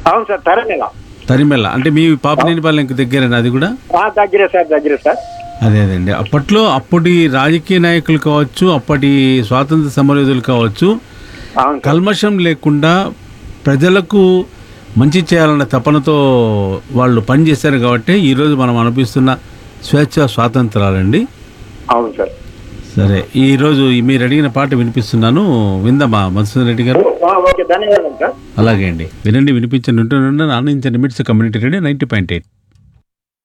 అవును సార్ తరమేలా తరిమెల్ల అంటే మీ పాపనేనిపాలెంకి దగ్గరేనా అది కూడా దగ్గరే సార్ దగ్గరే సార్ అదే అదండి అప్పట్లో అప్పటి రాజకీయ నాయకులు కావచ్చు అప్పటి స్వాతంత్ర సమరయోధులు కావచ్చు అవును సార్ కల్మషం లేకుండా ప్రజలకు మంచి చేయాలన్న తపనతో వాళ్ళు పనిచేశారు కాబట్టి ఈరోజు మనం అనిపిస్తున్న స్వేచ్ఛ స్వాతంత్రాలండి అవును సార్ సరే ఈరోజు మీరు అడిగిన పాట వినిపిస్తున్నాను విందమ్మా మధుసూదన్ రెడ్డి గారు ఆ, ఓకే ధన్యవాదాలు సార్ అలాగే అండి వినండి వినిపించండి ఉంటుండండి ఆనందించండి MITS community radio ninety point eight